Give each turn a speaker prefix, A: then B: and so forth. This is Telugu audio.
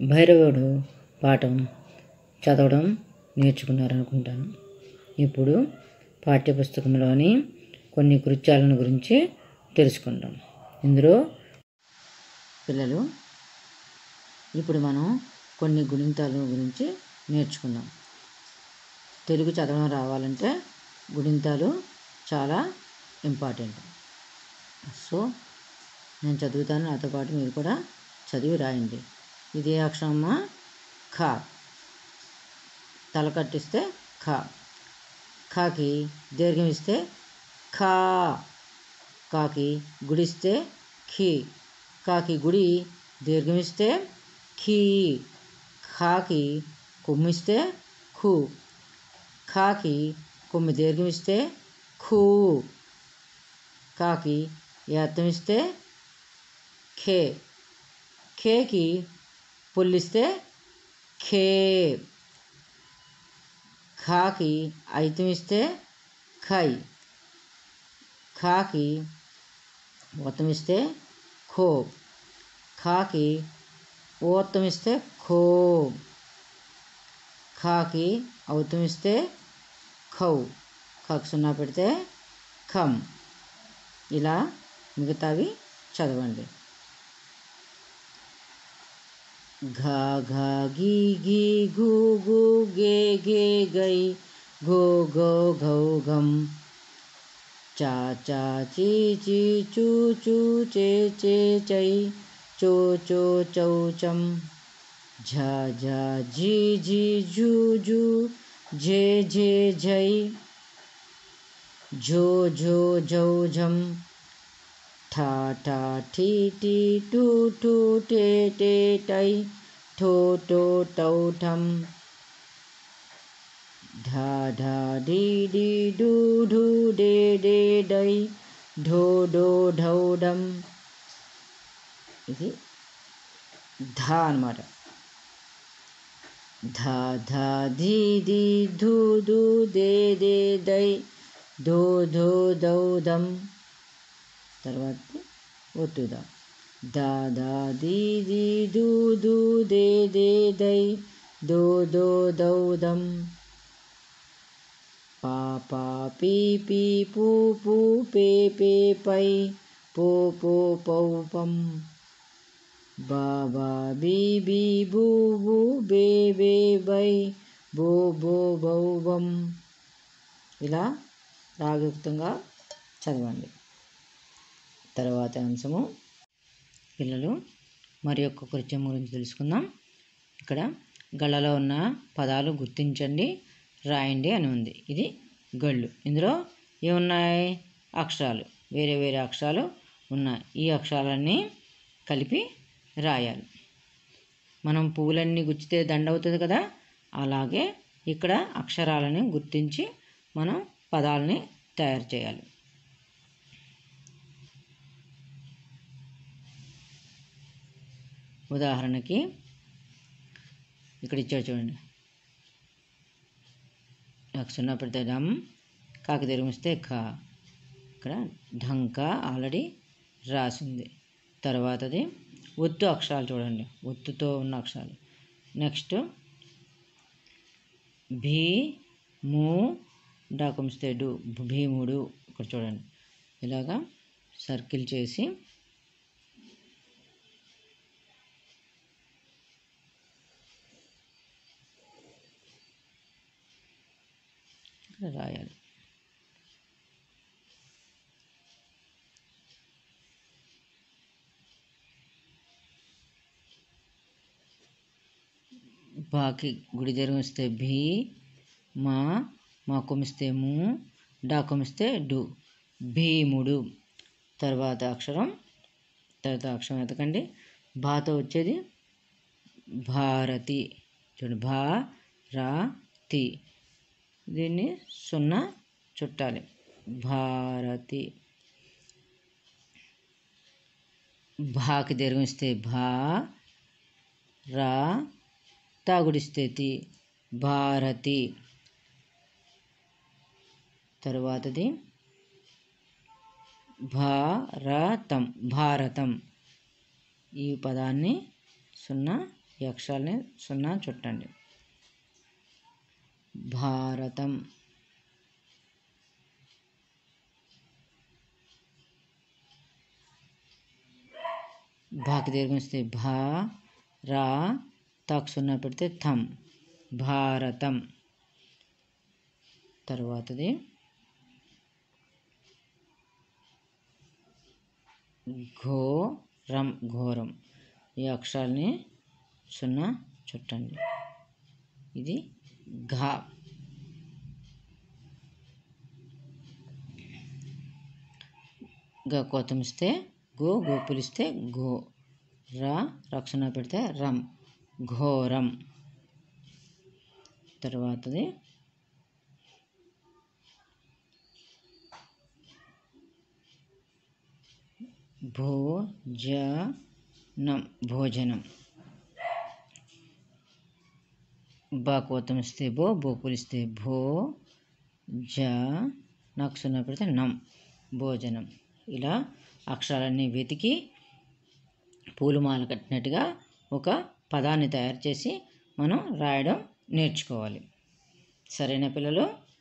A: భైరవుడు పాఠం చదవడం నేర్చుకున్నారనుకుంటాను ఇప్పుడు పాఠ్యపుస్తకంలోని కొన్ని కృత్యాలను గురించి తెలుసుకుందాం ఇందులో పిల్లలు ఇప్పుడు మనం కొన్ని గుణింతాల గురించి నేర్చుకుందాం తెలుగు చదవడం రావాలంటే గుణింతాలు చాలా ఇంపార్టెంట్ సో నేను చదువుతాను నాతో పాటు మీరు కూడా చదివి రాయండి ఇది ఏ అక్షరమ్మా ఖా తల కట్టిస్తే ఖా ఖాకి దీర్ఘం ఇస్తే ఖా కాకి గుడిస్తే ఖీ కాకి గుడి దీర్ఘం ఇస్తే ఖీ ఖాకి కుమ్మిస్తే ఖూ ఖాకి కొమ్మి దీర్ఘం ఇస్తే ఖూ కాకి ఏత్తం ఇస్తే ఖే ఖేకి పుల్లిస్తే ఖే ఖాకి ఐతం ఇస్తే ఖై ఖాకి ఓతం ఇస్తే ఖో ఖాకి ఓతం ఇస్తే ఖో ఖాకి ఔతం ఇస్తే ఖౌ ఖాకి సున్నా పెడితే ఖమ్ ఇలా మిగతావి చదవండి ఘా ఘా ఘీ ఘీ ఘూ ఘూ గే ఘే గై ఘో ఘో ఘౌ ఘం చా చా చీ చీ చూ చూ చే చే చై చో చో చౌ చం ఝ ఝ ఝీ ఝీ ఝూ ఝూ ఝే ఝే ఝై झो झो झौ झम ठा ठा ठी ठी टू टू टे टे टै ठो टो टौ ठम ढा ढा डी डी डू ढू डे डे డై ఢో డో ఢౌ ఢం ఇది ధా అనమాట ధా ధా ధీ ధీ ధూ ధూ దే దే దై ధో ధో దౌ దం తర్వాత ఒత్తుదా దా దా దీ దీ దూ దూ దే దే దై దో దో దౌ దం పా పా పీ పీ పూ పూ పే పే పై పో పో పౌ పం బా బా బీ బీ బూ బూ బే బే బై బో బో బౌ బం ఇలా రాగయుక్తంగా చదవండి తర్వాత అంశము పిల్లలు మరి యొక్క కృత్యం గురించి తెలుసుకుందాం ఇక్కడ గళ్ళలో ఉన్న పదాలు గుర్తించండి రాయండి అని ఉంది ఇది గళ్ళు ఇందులో ఏమున్నాయి అక్షరాలు వేరే వేరే అక్షరాలు ఉన్నాయి ఈ అక్షరాలన్నీ కలిపి రాయాలి మనం పువ్వులన్నీ గుచ్చితే దండ అవుతుంది కదా అలాగే ఇక్కడ అక్షరాలని గుర్తించి మనం పదాలని తయారు చేయాలి ఉదాహరణకి ఇక్కడ ఇచ్చాడు చూడండి నాకు సున్నా పెడితే డమ్ కాకి తిరిగిస్తే ఖా ఇక్కడ ఢంక ఆల్రెడీ రాసింది తర్వాతది ఒత్తు అక్షరాలు చూడండి ఒత్తుతో ఉన్న అక్షరాలు నెక్స్ట్ భీ మూ డాకుమిస్తే డు భీముడు ఇక్కడ చూడండి ఇలాగా సర్కిల్ చేసి ఇక్కడ రాయాలి బాకి గుడి జరిగిస్తే భీ మా మా కొమిస్తే ము డా కొమిస్తే డు భీముడు తర్వాత అక్షరం తర్వాత అక్షరం ఎతకండి బాతో వచ్చేది భారతి చూడండి భా రా తి దీన్ని సున్నా చుట్టాలి భారతి భాకి దీర్ఘమిస్తే భా రా తాగుడిస్తే తి భారతి తరువాతది భారతం భారతం ఈ పదాన్ని సున్నా ఈ అక్షరాలని సున్నా చుట్టండి భారతం భాకి దీర్ఘం వస్తే భా రా తాకు సున్నా పెడితే థం భారతం తర్వాతది ఘోరం ఘోరం ఈ అక్షరాల్ని సున్నా చుట్టండి ఇది ఘా గ కోతమిస్తే గో గో పిలిస్తే గో రా రక్షణ పెడితే రం ఘోరం తర్వాతది భోజనం భోజనం బా కోతమిస్తే బో బో పులిస్తే భో జ నాకు సున్నా పెడితే నం భోజనం ఇలా అక్షరాలన్నీ వెతికి పూలమాల కట్టినట్టుగా ఒక పదాన్ని తయారు చేసి మనం రాయడం నేర్చుకోవాలి సరేనా పిల్లలు